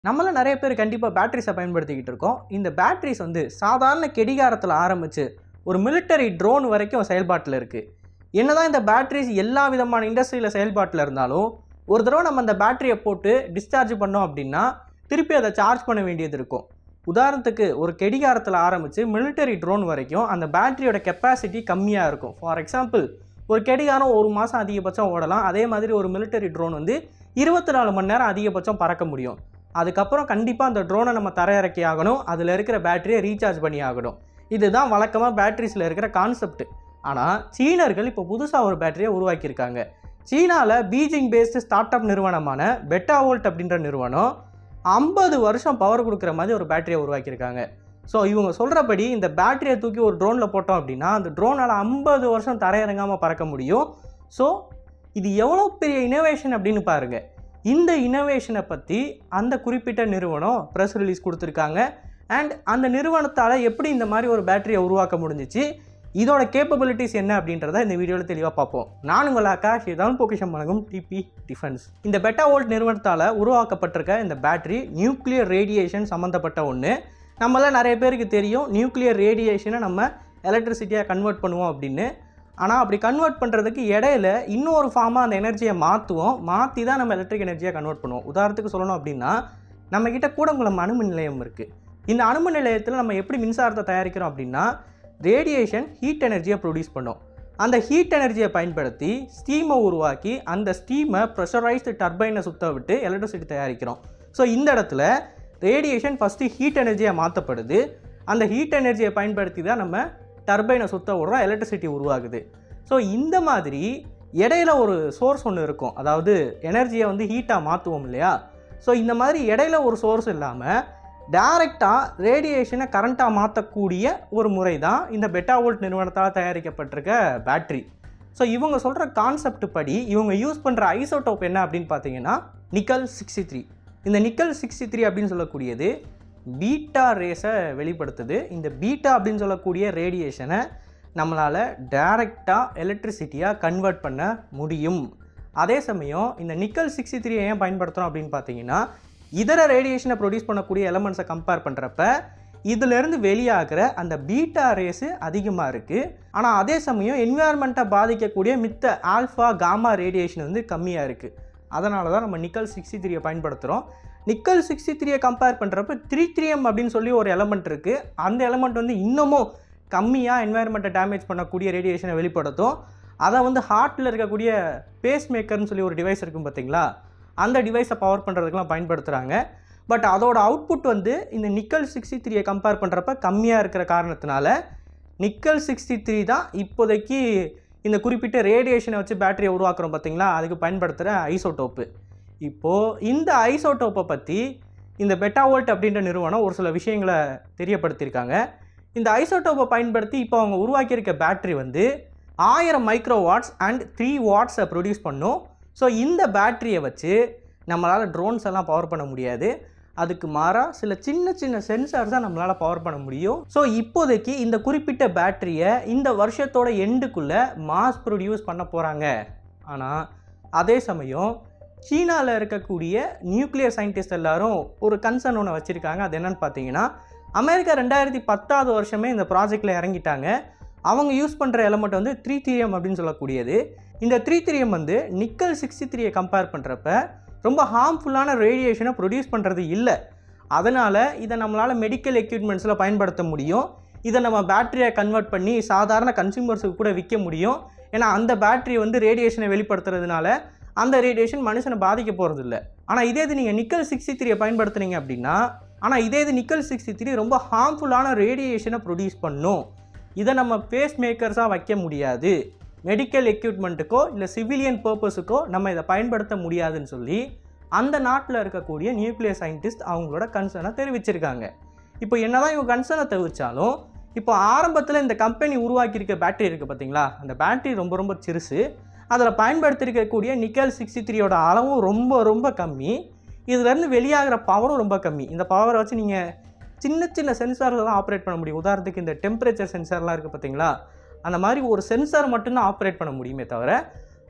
நம்மள நிறைய பேர் கண்டிப்பாக பேட்டரிஸை பயன்படுத்திக்கிட்டு இருக்கோம் இந்த பேட்டரிஸ் வந்து சாதாரண கெடிகாரத்தில் ஆரம்பித்து ஒரு military ட்ரோன் வரைக்கும் செயல்பாட்டில் இருக்குது என்னதான் இந்த பேட்டரிஸ் எல்லா விதமான இண்டஸ்ட்ரியில் செயல்பாட்டில் இருந்தாலும் ஒரு தடவை நம்ம அந்த பேட்டரியை போட்டு டிஸ்சார்ஜ் பண்ணோம் அப்படின்னா திருப்பி அதை சார்ஜ் பண்ண வேண்டியது இருக்கும் உதாரணத்துக்கு ஒரு கெடிகாரத்தில் ஆரம்பித்து military ட்ரோன் வரைக்கும் அந்த பேட்டரியோட கெப்பாசிட்டி கம்மியாக இருக்கும் ஃபார் எக்ஸாம்பிள் ஒரு கெடிகாரம் ஒரு மாதம் அதிகபட்சம் ஓடலாம் அதே மாதிரி ஒரு military ட்ரோன் வந்து இருபத்தி நாலு மணி நேரம் அதிகபட்சம் பறக்க முடியும் அதுக்கப்புறம் கண்டிப்பாக அந்த ட்ரோனை நம்ம தரையிறக்கி ஆகணும் அதில் இருக்கிற பேட்டரியை ரீசார்ஜ் பண்ணி ஆகணும் இதுதான் வழக்கமாக பேட்டரிஸில் இருக்கிற கான்செப்ட் ஆனால் சீனர்கள் இப்போ புதுசாக ஒரு பேட்டரியை உருவாக்கியிருக்காங்க சீனாவில் பீஜிங் பேஸ்டு ஸ்டார்ட் அப் நிறுவனமான பெட்டாவோல்ட் அப்படின்ற நிறுவனம் ஐம்பது வருஷம் பவர் கொடுக்குற மாதிரி ஒரு பேட்டரியை உருவாக்கியிருக்காங்க ஸோ இவங்க சொல்கிறபடி இந்த பேட்டரியை தூக்கி ஒரு ட்ரோனில் போட்டோம் அப்படின்னா அந்த ட்ரோனால் ஐம்பது வருஷம் தரையிறங்காமல் பறக்க முடியும் ஸோ இது எவ்வளோ பெரிய இனோவேஷன் அப்படின்னு பாருங்கள் இந்த இனோவேஷனை பற்றி அந்த குறிப்பிட்ட நிறுவனம் ப்ரெஸ் ரிலீஸ் கொடுத்துருக்காங்க அண்ட் அந்த நிறுவனத்தால் எப்படி இந்த மாதிரி ஒரு பேட்டரியை உருவாக்க முடிஞ்சிச்சு இதோட கேப்பபிலிட்டிஸ் என்ன அப்படின்றத இந்த வீடியோவில் தெளிவாக பார்ப்போம் நான் உங்கள் ஆகாஷ் இதான் பொக்கிஷம் வழங்கும் டிபி டிஃபென்ஸ் இந்த பெட்டா வோல்ட் நிறுவனத்தால் உருவாக்கப்பட்டிருக்க இந்த பேட்டரி நியூக்ளியர் ரேடியேஷன் சம்மந்தப்பட்ட ஒன்று நம்மள நிறைய பேருக்கு தெரியும் நியூக்ளியர் ரேடியேஷனை நம்ம எலக்ட்ரிசிட்டியாக கன்வெர்ட் பண்ணுவோம் அப்படின்னு ஆனால் அப்படி கன்வெர்ட் பண்ணுறதுக்கு இடையில இன்னொரு ஃபார்மாக அந்த எனர்ஜியை மாற்றுவோம் மாற்றி தான் நம்ம எலக்ட்ரிக் எனர்ஜியாக கன்வெர்ட் பண்ணுவோம் உதாரணத்துக்கு சொல்லணும் அப்படின்னா நம்மக்கிட்ட கூடங்குளம் அணுமின் நிலையம் இருக்குது இந்த அணுமின் நிலையத்தில் நம்ம எப்படி மின்சாரத்தை தயாரிக்கிறோம் அப்படின்னா ரேடியேஷன் ஹீட் எனர்ஜியை ப்ரொடியூஸ் பண்ணும் அந்த ஹீட் எனர்ஜியை பயன்படுத்தி ஸ்டீமை உருவாக்கி அந்த ஸ்டீமை ப்ரெஷரைஸ்டு டர்பைனை சுத்த விட்டு எலக்ட்ரிசிட்டி தயாரிக்கிறோம் ஸோ இந்த இடத்துல ரேடியேஷன் ஃபஸ்ட்டு ஹீட் எனர்ஜியாக மாற்றப்படுது அந்த ஹீட் எனர்ஜியை பயன்படுத்தி தான் நம்ம டர்பைனை சுத்த விடுறோம் எலக்ட்ரிசிட்டி உருவாகுது ஸோ இந்த மாதிரி இடையில ஒரு சோர்ஸ் ஒன்று இருக்கும் அதாவது எனர்ஜியை வந்து ஹீட்டாக மாற்றுவோம் இல்லையா ஸோ இந்த மாதிரி இடையில ஒரு சோர்ஸ் இல்லாமல் டைரெக்டாக ரேடியேஷனை கரண்ட்டாக மாற்றக்கூடிய ஒரு முறை தான் இந்த பெட்டாவோல்ட் நிறுவனத்தால் தயாரிக்கப்பட்டிருக்க பேட்ரி ஸோ இவங்க சொல்கிற கான்செப்ட் படி இவங்க யூஸ் பண்ணுற ஐசோடோப் என்ன அப்படின்னு பார்த்தீங்கன்னா நிக்கல் சிக்ஸ்டி த்ரீ இந்த நிக்கல் சிக்ஸ்டி த்ரீ அப்படின்னு சொல்லக்கூடியது பீட்டா ரேஸை வெளிப்படுத்துது இந்த பீட்டா அப்படின்னு சொல்லக்கூடிய ரேடியேஷனை நம்மளால் டைரெக்டாக எலக்ட்ரிசிட்டியாக கன்வெர்ட் பண்ண முடியும் அதே சமயம் இந்த நிக்கல் சிக்ஸ்டி த்ரீ ஏன் பயன்படுத்துகிறோம் அப்படின்னு பார்த்தீங்கன்னா இதர ரேடியேஷனை ப்ரொடியூஸ் பண்ணக்கூடிய எலமெண்ட்ஸை கம்பேர் பண்ணுறப்ப இதிலிருந்து வெளியாகிற அந்த பீட்டா ரேஸு அதிகமாக இருக்குது ஆனால் அதே சமயம் என்விரான்மெண்ட்டை பாதிக்கக்கூடிய மித்த ஆல்ஃபா காமா ரேடியேஷன் வந்து கம்மியாக இருக்குது அதனால தான் நம்ம நிக்கல் சிக்ஸ்டி த்ரீயை பயன்படுத்துகிறோம் நிக்கல் சிக்ஸ்டி த்ரீயை கம்பேர் பண்ணுறப்ப த்ரீ த்ரீ எம் அப்படின்னு சொல்லி ஒரு எலமெண்ட் இருக்குது அந்த எலமெண்ட் வந்து இன்னமும் கம்மியாக என்வாயர்மெண்ட்டை டேமேஜ் பண்ணக்கூடிய ரேடியேஷனை வெளிப்படுத்தும் அதை வந்து ஹார்ட்டில் இருக்கக்கூடிய பேஸ் மேக்கர்னு சொல்லி ஒரு டிவைஸ் இருக்கும் பார்த்தீங்களா அந்த டிவைஸை பவர் பண்ணுறதுக்கெலாம் பயன்படுத்துகிறாங்க பட் அதோட அவுட்புட் வந்து இந்த நிக்கல் சிக்ஸ்டி த்ரீயை கம்பேர் பண்ணுறப்ப கம்மியாக இருக்கிற காரணத்தினால நிக்கல் சிக்ஸ்டி த்ரீ தான் இப்போதைக்கு இந்த குறிப்பிட்ட ரேடியேஷனை வச்சு பேட்டரியை உருவாக்குறோம் பார்த்தீங்களா அதுக்கு பயன்படுத்துகிற ஐசோடோப்பு இப்போது இந்த ஐசோடோப்பை பற்றி இந்த பெட்டாவோல்ட் அப்படின்ற நிறுவனம் ஒரு சில விஷயங்களை தெரியப்படுத்தியிருக்காங்க இந்த ஐசோடோப்பை பயன்படுத்தி இப்போ அவங்க உருவாக்கியிருக்க பேட்டரி வந்து ஆயிரம் மைக்ரோ வாட்ஸ் அண்ட் த்ரீ வாட்ஸை ப்ரொடியூஸ் பண்ணும் ஸோ இந்த பேட்டரியை வச்சு நம்மளால் ட்ரோன்ஸ் எல்லாம் பவர் பண்ண முடியாது அதுக்கு மாறாக சில சின்ன சின்ன சென்சார்ஸ் தான் நம்மளால் பவர் பண்ண முடியும் ஸோ இப்போதைக்கு இந்த குறிப்பிட்ட பேட்டரியை இந்த வருஷத்தோட எண்டுக்குள்ளே மாஸ் ப்ரொடியூஸ் பண்ண போகிறாங்க ஆனால் அதே சமயம் சீனாவில் இருக்கக்கூடிய நியூக்ளியர் சயின்டிஸ்ட் எல்லாரும் ஒரு கன்சர்ன் ஒன்று வச்சுருக்காங்க அது என்னன்னு பார்த்தீங்கன்னா அமெரிக்கா ரெண்டாயிரத்தி பத்தாவது வருஷமே இந்த ப்ராஜெக்டில் இறங்கிட்டாங்க அவங்க யூஸ் பண்ணுற எலமெண்ட் வந்து த்ரீ த்ரீஎம் அப்படின்னு சொல்லக்கூடியது இந்த த்ரீ த்ரீஎம் வந்து நிக்கல் சிக்ஸ்டி த்ரீயை கம்பேர் பண்ணுறப்ப ரொம்ப ஹார்ம்ஃபுல்லான ரேடியேஷனை ப்ரொடியூஸ் பண்ணுறது இல்லை அதனால் இதை நம்மளால் மெடிக்கல் எக்யூப்மெண்ட்ஸில் பயன்படுத்த முடியும் இதை நம்ம பேட்டரியை கன்வெர்ட் பண்ணி சாதாரண கன்சியூமர்ஸுக்கு கூட விற்க முடியும் ஏன்னா அந்த பேட்டரி வந்து ரேடியேஷனை வெளிப்படுத்துறதுனால அந்த ரேடியேஷன் மனுஷனை பாதிக்க போகிறது இல்லை ஆனால் இதே இது நீங்கள் நிக்கல் சிக்ஸ்டி த்ரீயை பயன்படுத்துனீங்க அப்படின்னா ஆனால் இதே இது நிக்கல் சிக்ஸ்டி த்ரீ ரொம்ப ஹார்ம்ஃபுல்லான ரேடியேஷனை ப்ரொடியூஸ் பண்ணும் இதை நம்ம பேஸ் மேக்கர்ஸாக வைக்க முடியாது மெடிக்கல் எக்யூப்மெண்ட்டுக்கோ இல்லை சிவிலியன் பர்பஸுக்கோ நம்ம இதை பயன்படுத்த முடியாதுன்னு சொல்லி அந்த நாட்டில் இருக்கக்கூடிய நியூக்ளியர் சயின்டிஸ்ட் அவங்களோட கன்சர்னை தெரிவிச்சிருக்காங்க இப்போ என்னதான் இவங்க கன்சர்னை தெரிவித்தாலும் இப்போ ஆரம்பத்தில் இந்த கம்பெனி உருவாக்கியிருக்க பேட்டரி இருக்குது பார்த்தீங்களா அந்த பேட்டரி ரொம்ப ரொம்ப சிறுசு அதில் பயன்படுத்தியிருக்கக்கூடிய நிக்கல் சிக்ஸ்டி த்ரீயோட அளவும் ரொம்ப ரொம்ப கம்மி இதுலேருந்து வெளியாகிற பவரும் ரொம்ப கம்மி இந்த பவரை வச்சு நீங்கள் சின்ன சின்ன சென்சாரில் தான் ஆப்ரேட் பண்ண முடியும் உதாரணத்துக்கு இந்த டெம்பரேச்சர் சென்சார்லாம் இருக்குது பார்த்தீங்களா அந்த மாதிரி ஒரு சென்சார் மட்டும்தான் ஆப்ரேட் பண்ண முடியுமே தவிர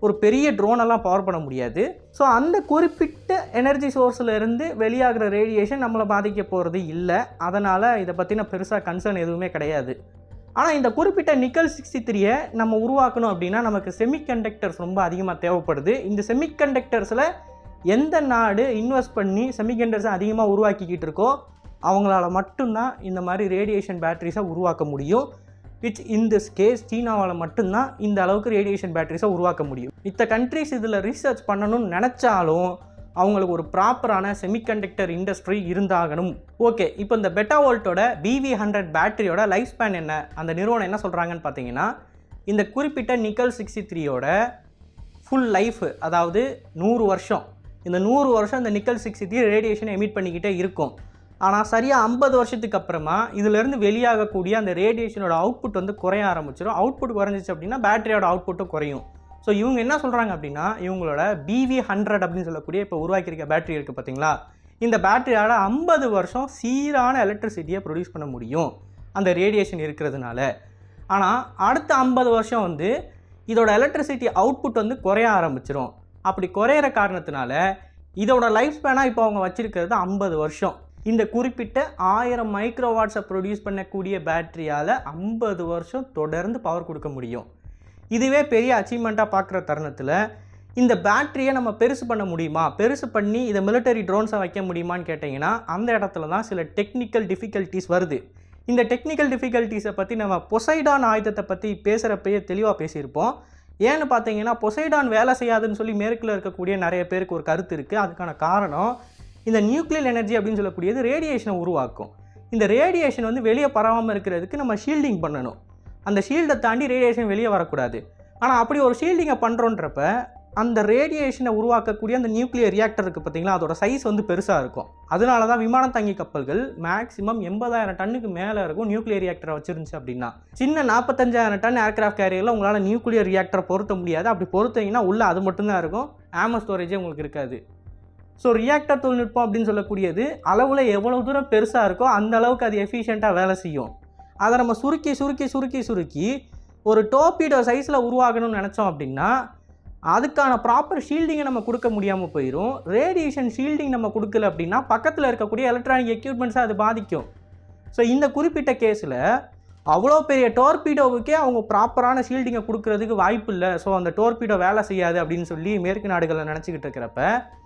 ஒரு பெரிய ட்ரோனெல்லாம் பவர் பண்ண முடியாது ஸோ அந்த குறிப்பிட்ட எனர்ஜி சோர்ஸில் இருந்து வெளியாகிற ரேடியேஷன் நம்மளை பாதிக்க போகிறது இல்லை அதனால் இதை பற்றின பெருசாக கன்சர்ன் எதுவுமே கிடையாது ஆனால் இந்த குறிப்பிட்ட நிக்கல் சிக்ஸ்டி த்ரீயை நம்ம உருவாக்கணும் அப்படின்னா நமக்கு செமிகண்டக்டர்ஸ் ரொம்ப அதிகமாக தேவைப்படுது இந்த செமிகண்டக்டர்ஸில் எந்த நாடு இன்வெஸ்ட் பண்ணி செமிகண்டக்டர்ஸை அதிகமாக உருவாக்கிக்கிட்டு இருக்கோ அவங்களால மட்டும்தான் இந்த மாதிரி ரேடியேஷன் பேட்டரிஸை உருவாக்க முடியும் விச் இன் திஸ் கேஸ் சீனாவால் மட்டும்தான் இந்த அளவுக்கு ரேடியேஷன் பேட்டரிஸை உருவாக்க முடியும் மித்த கண்ட்ரிஸ் இதில் ரிசர்ச் பண்ணணும்னு நினச்சாலும் அவங்களுக்கு ஒரு ப்ராப்பரான செமிகண்டக்டர் இண்டஸ்ட்ரி இருந்தாகணும் ஓகே இப்போ இந்த பெட்டாவோல்ட்டோட பிவி ஹண்ட்ரட் பேட்டரியோட லைஃப் ஸ்பேன் என்ன அந்த நிறுவனம் என்ன சொல்கிறாங்கன்னு பார்த்தீங்கன்னா இந்த குறிப்பிட்ட நிக்கல் சிக்ஸ்டி த்ரீயோட ஃபுல் லைஃப் அதாவது நூறு வருஷம் இந்த நூறு வருஷம் இந்த நிக்கல் சிக்ஸ்டி த்ரீ ரேடியேஷனை எமிட் பண்ணிக்கிட்டே இருக்கும் ஆனால் சரியாக ஐம்பது வருஷத்துக்கு அப்புறமா இதிலேருந்து வெளியாகக்கூடிய அந்த ரேடியேஷனோட அவுட்புட் வந்து குறைய ஆரம்பிச்சிடும் அவுட்புட் குறைஞ்சிச்சு அப்படின்னா பேட்டரியோட அவுட்புட்டும் குறையும் ஸோ இவங்க என்ன சொல்கிறாங்க அப்படின்னா இவங்களோட பிவி ஹண்ட்ரட் அப்படின்னு சொல்லக்கூடிய இப்போ உருவாக்கியிருக்க பேட்டரி இருக்குது பார்த்தீங்களா இந்த பேட்டரியால் ஐம்பது வருஷம் சீரான எலக்ட்ரிசிட்டியை ப்ரொடியூஸ் பண்ண முடியும் அந்த ரேடியேஷன் இருக்கிறதுனால ஆனால் அடுத்த ஐம்பது வருஷம் வந்து இதோட எலக்ட்ரிசிட்டி அவுட்புட் வந்து குறைய ஆரம்பிச்சிடும் அப்படி குறையிற காரணத்தினால இதோட லைஃப் ஸ்பேனாக இப்போ அவங்க வச்சிருக்கிறது ஐம்பது வருஷம் இந்த குறிப்பிட்ட ஆயிரம் மைக்ரோவாட்ஸை ப்ரொடியூஸ் பண்ணக்கூடிய பேட்டரியால் ஐம்பது வருஷம் தொடர்ந்து பவர் கொடுக்க முடியும் இதுவே பெரிய அச்சீவ்மெண்ட்டாக பார்க்குற தருணத்தில் இந்த பேட்டரியை நம்ம பெருசு பண்ண முடியுமா பெருசு பண்ணி இதை மிலிட்டரி ட்ரோன்ஸை வைக்க முடியுமான்னு கேட்டிங்கன்னா அந்த இடத்துல தான் சில டெக்னிக்கல் டிஃபிகல்ட்டிஸ் வருது இந்த டெக்னிக்கல் டிஃபிகல்ட்டிஸை பற்றி நம்ம பொசைடான் ஆயுதத்தை பற்றி பேசுகிறப்பயே தெளிவாக பேசியிருப்போம் ஏன்னு பார்த்தீங்கன்னா பொசைடான் வேலை செய்யாதுன்னு சொல்லி மேற்கில் இருக்கக்கூடிய நிறைய பேருக்கு ஒரு கருத்து இருக்குது அதுக்கான காரணம் இந்த நியூக்ளியர் எனர்ஜி அப்படின்னு சொல்லக்கூடியது ரேடியேஷனை உருவாக்கும் இந்த ரேடியேஷன் வந்து வெளியே பரவாமல் இருக்கிறதுக்கு நம்ம ஷீல்டிங் பண்ணணும் அந்த ஷீல்டை தாண்டி ரேடியேஷன் வெளியே வரக்கூடாது ஆனால் அப்படி ஒரு ஷீல்டிங்கை பண்ணுறோன்றப்ப அந்த ரேடியேஷனை உருவாக்கக்கூடிய அந்த நியூக்ளியர் ரியாக்டர் இருக்குது பார்த்தீங்களா அதோட சைஸ் வந்து பெருசாக இருக்கும் அதனால தான் விமானம் தாங்கி கப்பல்கள் மேக்ஸிமம் எண்பதாயிரம் டன்னுக்கு மேலே இருக்கும் நியூக்ளியர் ரியாக்டரை வச்சிருந்துச்சு அப்படின்னா சின்ன நாற்பத்தஞ்சாயிரம் டன் ஏர்கிராஃப்ட் கேரியரில் உங்களால் நியூக்ளியர் ரியாக்டரை பொருத்த முடியாது அப்படி பொருத்தீங்கன்னா உள்ள அது மட்டும்தான் இருக்கும் ஆமோ ஸ்டோரேஜே உங்களுக்கு இருக்காது ஸோ ரியாக்டர் தொழில்நுட்பம் அப்படின்னு சொல்லக்கூடியது அளவில் எவ்வளோ தூரம் பெருசாக இருக்கோ அந்த அளவுக்கு அது எஃபிஷியண்ட்டாக வேலை செய்யும் அதை நம்ம சுருக்கி சுருக்கி சுருக்கி சுருக்கி ஒரு டோப்பீடோ சைஸில் உருவாகணும்னு நினச்சோம் அப்படின்னா அதுக்கான ப்ராப்பர் ஷீல்டிங்கை நம்ம கொடுக்க முடியாமல் போயிடும் ரேடியேஷன் ஷீல்டிங் நம்ம கொடுக்கல அப்படின்னா பக்கத்தில் இருக்கக்கூடிய எலக்ட்ரானிக் எக்யூப்மெண்ட்ஸை அது பாதிக்கும் ஸோ இந்த குறிப்பிட்ட கேஸில் அவ்வளோ பெரிய டோர்பீடோவுக்கே அவங்க ப்ராப்பரான ஷீல்டிங்கை கொடுக்கறதுக்கு வாய்ப்பு இல்லை ஸோ அந்த டோர்பீடோ வேலை செய்யாது அப்படின்னு சொல்லி மேற்கு நாடுகளில் நினச்சிக்கிட்டு இருக்கிறப்ப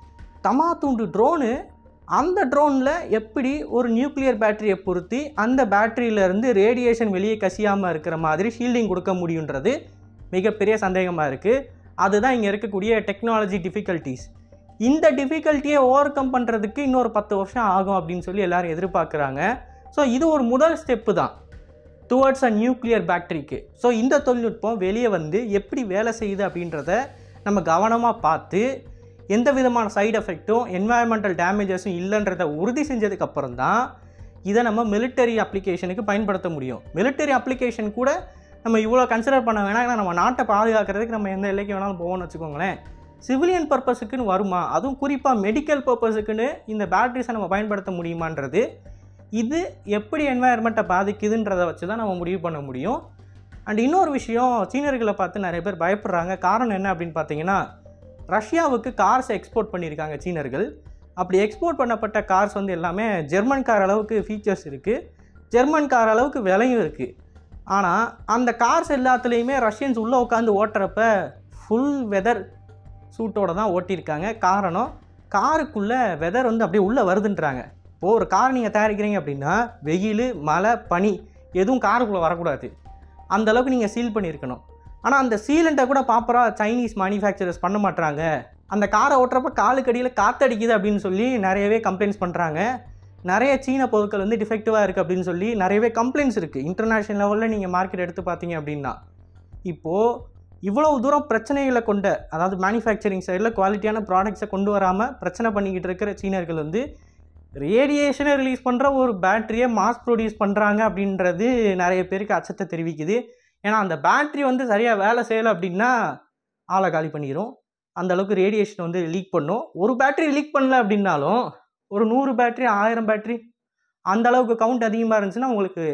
தமா தூண்டு ட்ரோனு அந்த ட்ரோனில் எப்படி ஒரு நியூக்ளியர் பேட்டரியை பொருத்தி அந்த பேட்டரியிலேருந்து ரேடியேஷன் வெளியே கசியாமல் இருக்கிற மாதிரி ஷீல்டிங் கொடுக்க முடியுன்றது மிகப்பெரிய சந்தேகமாக இருக்குது அதுதான் இங்கே இருக்கக்கூடிய டெக்னாலஜி டிஃபிகல்ட்டிஸ் இந்த டிஃபிகல்ட்டியை ஓவர் கம் பண்ணுறதுக்கு இன்னொரு பத்து வருஷம் ஆகும் அப்படின்னு சொல்லி எல்லாரும் எதிர்பார்க்குறாங்க ஸோ இது ஒரு முதல் ஸ்டெப்பு தான் டுவர்ட்ஸ் அ நியூக்ளியர் பேட்டரிக்கு ஸோ இந்த தொழில்நுட்பம் வெளியே வந்து எப்படி வேலை செய்யுது அப்படின்றத நம்ம கவனமாக பார்த்து எந்த விதமான சைடு எஃபெக்ட்டும் என்வாயன்மெண்டல் டேமேஜஸும் இல்லைன்றதை உறுதி செஞ்சதுக்கப்புறம் தான் இதை நம்ம மிலிட்டரி அப்ளிகேஷனுக்கு பயன்படுத்த முடியும் மிலிட்டரி அப்ளிகேஷன் கூட நம்ம இவ்வளோ கன்சிடர் பண்ண வேணாம் ஏன்னா நம்ம நாட்டை பாதுகாக்கிறதுக்கு நம்ம எந்த எல்லைக்கு வேணாலும் போவோம்னு வச்சுக்கோங்களேன் சிவிலியன் பர்பஸுக்குன்னு வருமா அதுவும் குறிப்பாக மெடிக்கல் பர்பஸுக்குன்னு இந்த பேட்டரிஸை நம்ம பயன்படுத்த முடியுமான்றது இது எப்படி என்வாயர்மெண்ட்டை பாதிக்குதுன்றதை வச்சு தான் நம்ம முடிவு பண்ண முடியும் அண்ட் இன்னொரு விஷயம் சீனர்களை பார்த்து நிறைய பேர் பயப்படுறாங்க காரணம் என்ன அப்படின்னு பார்த்தீங்கன்னா ரஷ்யாவுக்கு கார்ஸை எக்ஸ்போர்ட் பண்ணியிருக்காங்க சீனர்கள் அப்படி எக்ஸ்போர்ட் பண்ணப்பட்ட கார்ஸ் வந்து எல்லாமே ஜெர்மன் கார் அளவுக்கு ஃபீச்சர்ஸ் இருக்குது ஜெர்மன் கார் அளவுக்கு விலையும் இருக்குது ஆனால் அந்த கார்ஸ் எல்லாத்துலேயுமே ரஷ்யன்ஸ் உள்ளே உட்காந்து ஓட்டுறப்ப ஃபுல் வெதர் சூட்டோட தான் ஓட்டியிருக்காங்க காரணம் காருக்குள்ளே வெதர் வந்து அப்படியே உள்ளே வருதுன்றாங்க இப்போது ஒரு கார் நீங்கள் தயாரிக்கிறீங்க அப்படின்னா வெயில் மழை பனி எதுவும் காருக்குள்ளே வரக்கூடாது அந்த அளவுக்கு நீங்கள் சீல் பண்ணியிருக்கணும் ஆனால் அந்த சீலண்ட்டை கூட ப்ராப்பராக சைனீஸ் மேனுஃபேக்சரர்ஸ் பண்ண மாட்டாங்க அந்த காரை ஓட்டுறப்ப காலுக்கடியில் காத்தடிக்குது அப்படின்னு சொல்லி நிறையவே கம்ப்ளைண்ட்ஸ் பண்ணுறாங்க நிறைய சீன பொருட்கள் வந்து டிஃபெக்டிவாக இருக்குது அப்படின்னு சொல்லி நிறையவே கம்ப்ளைண்ட்ஸ் இருக்குது இன்டர்நேஷ்னல் லெவலில் நீங்கள் மார்க்கெட் எடுத்து பார்த்தீங்க அப்படின்னா இப்போது இவ்வளவு தூரம் பிரச்சனைகளை கொண்ட அதாவது மேனுஃபேக்சரிங் சைடில் குவாலிட்டியான ப்ராடக்ட்ஸை கொண்டு வராமல் பிரச்சனை பண்ணிக்கிட்டு இருக்கிற சீனர்கள் வந்து ரேடியேஷனை ரிலீஸ் பண்ணுற ஒரு பேட்டரியை மாஸ் ப்ரொடியூஸ் பண்ணுறாங்க அப்படின்றது நிறைய பேருக்கு அச்சத்தை தெரிவிக்குது ஏன்னா அந்த பேட்டரி வந்து சரியாக வேலை செய்யலை அப்படின்னா ஆளை காலி பண்ணிடும் அந்த அளவுக்கு ரேடியேஷன் வந்து லீக் பண்ணும் ஒரு பேட்டரி லீக் பண்ணல அப்படின்னாலும் ஒரு நூறு பேட்டரி ஆயிரம் பேட்டரி அந்த அளவுக்கு கவுண்ட் அதிகமாக இருந்துச்சுன்னா உங்களுக்கு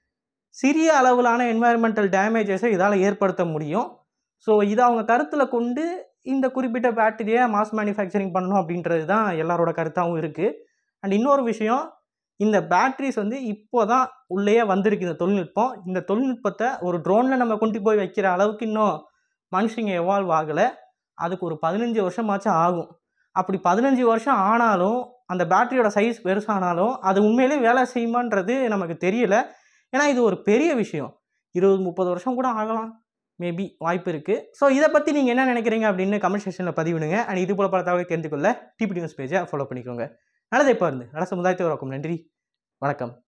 சிறிய அளவிலான என்வாயர்மெண்டல் டேமேஜஸை இதால் ஏற்படுத்த முடியும் ஸோ இதை அவங்க கருத்தில் கொண்டு இந்த குறிப்பிட்ட பேட்டரியை மாஸ் மேனுஃபேக்சரிங் பண்ணணும் அப்படின்றது தான் எல்லாரோட கருத்தாகவும் இருக்குது அண்ட் இன்னொரு விஷயம் இந்த பேட்ரிஸ் வந்து இப்போ தான் உள்ளேயே வந்திருக்கு இந்த தொழில்நுட்பம் இந்த தொழில்நுட்பத்தை ஒரு ட்ரோனில் நம்ம கொண்டு போய் வைக்கிற அளவுக்கு இன்னும் மனுஷங்க எவால்வ் ஆகலை அதுக்கு ஒரு பதினஞ்சு வருஷமாச்சும் ஆகும் அப்படி பதினஞ்சு வருஷம் ஆனாலும் அந்த பேட்டரியோட சைஸ் பெருசானாலும் அது உண்மையிலே வேலை செய்யுமான்றது நமக்கு தெரியல ஏன்னா இது ஒரு பெரிய விஷயம் இருபது முப்பது வருஷம் கூட ஆகலாம் மேபி வாய்ப்பு இருக்குது ஸோ இதை பற்றி நீங்கள் என்ன நினைக்கிறீங்க அப்படின்னு கமெண்ட் செக்ஷனில் பதிவிடுங்க அண்ட் இது போல பல தகவலை தெரிந்து கொள்ள டிபி நியூஸ் பேஜை ஃபாலோ பண்ணிக்கோங்க நல்லதை இப்போ இருந்து நல்ல சமுதாயத்தை உருவாக்கும் நன்றி வணக்கம்